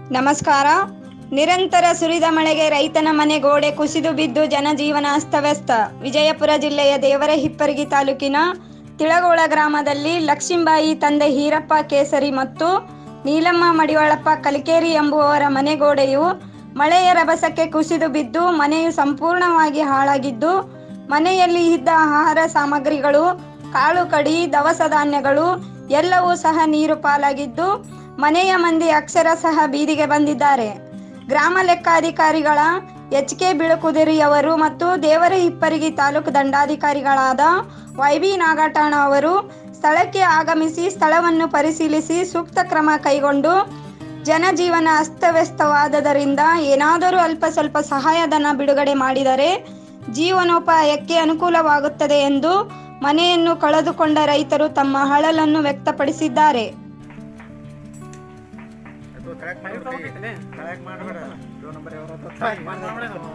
ನಮಸ್ಕಾರ ನಿರಂತರ ಸುರಿದ ಮಳೆಗೆ ರೈತನ ಮನೆ ಗೋಡೆ ಕುಸಿದು ಬಿದ್ದು ಜನಜೀವನ ಅಸ್ತವ್ಯಸ್ತ ವಿಜಯಪುರ ಜಿಲ್ಲೆಯ ದೇವರ ಹಿಪ್ಪರಗಿ ತಾಲೂಕಿನ ತಿಳಗೋಳ ಗ್ರಾಮದಲ್ಲಿ ಲಕ್ಷ್ಮೀಬಾಯಿ ತಂದೆ ಹೀರಪ್ಪ ಕೇಸರಿ ಮತ್ತು ನೀಲಮ್ಮ ಮಡಿವಾಳಪ್ಪ ಕಲಿಕೇರಿ ಎಂಬುವವರ ಮನೆ ಗೋಡೆಯು ಮಳೆಯ ರಭಸಕ್ಕೆ ಕುಸಿದು ಬಿದ್ದು ಮನೆಯು ಸಂಪೂರ್ಣವಾಗಿ ಹಾಳಾಗಿದ್ದು ಮನೆಯಲ್ಲಿ ಇದ್ದ ಆಹಾರ ಸಾಮಗ್ರಿಗಳು ಕಾಳು ಕಡಿ ದವಸ ಧಾನ್ಯಗಳು ಎಲ್ಲವೂ ಸಹ ನೀರು ಪಾಲಾಗಿದ್ದು ಮನೆಯ ಮಂದಿ ಅಕ್ಷರ ಸಹ ಬೀದಿಗೆ ಬಂದಿದ್ದಾರೆ ಗ್ರಾಮ ಲೆಕ್ಕಾಧಿಕಾರಿಗಳ ಎಚ್ ಕೆ ಬಿಳುಕುದಿರಿಯವರು ಮತ್ತು ದೇವರ ಹಿಪ್ಪರಗಿ ತಾಲೂಕು ದಂಡಾಧಿಕಾರಿಗಳಾದ ವೈ ಬಿ ನಾಗಠಾಣ ಅವರು ಸ್ಥಳಕ್ಕೆ ಆಗಮಿಸಿ ಸ್ಥಳವನ್ನು ಪರಿಶೀಲಿಸಿ ಸೂಕ್ತ ಕ್ರಮ ಕೈಗೊಂಡು ಜನಜೀವನ ಅಸ್ತವ್ಯಸ್ತವಾದದರಿಂದ ಏನಾದರೂ ಅಲ್ಪ ಸ್ವಲ್ಪ ಸಹಾಯಧನ ಬಿಡುಗಡೆ ಮಾಡಿದರೆ ಜೀವನೋಪಾಯಕ್ಕೆ ಅನುಕೂಲವಾಗುತ್ತದೆ ಎಂದು ಮನೆಯನ್ನು ಕಳೆದುಕೊಂಡ ರೈತರು ತಮ್ಮ ಹಳಲನ್ನು ವ್ಯಕ್ತಪಡಿಸಿದ್ದಾರೆ ಅದು ಕರೆಕ್ಟ್ ಮಾಡ್ಬಿಡ್ರಿ ಕರೆಕ್ಟ್ ಮಾಡಬೇಡ ಡೋ ನಂಬರ್ ಯಾವ್ದು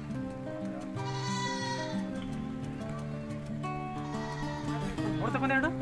ನೋಡ್ತಾ ಬಂದೆ ಅಣ್ಣ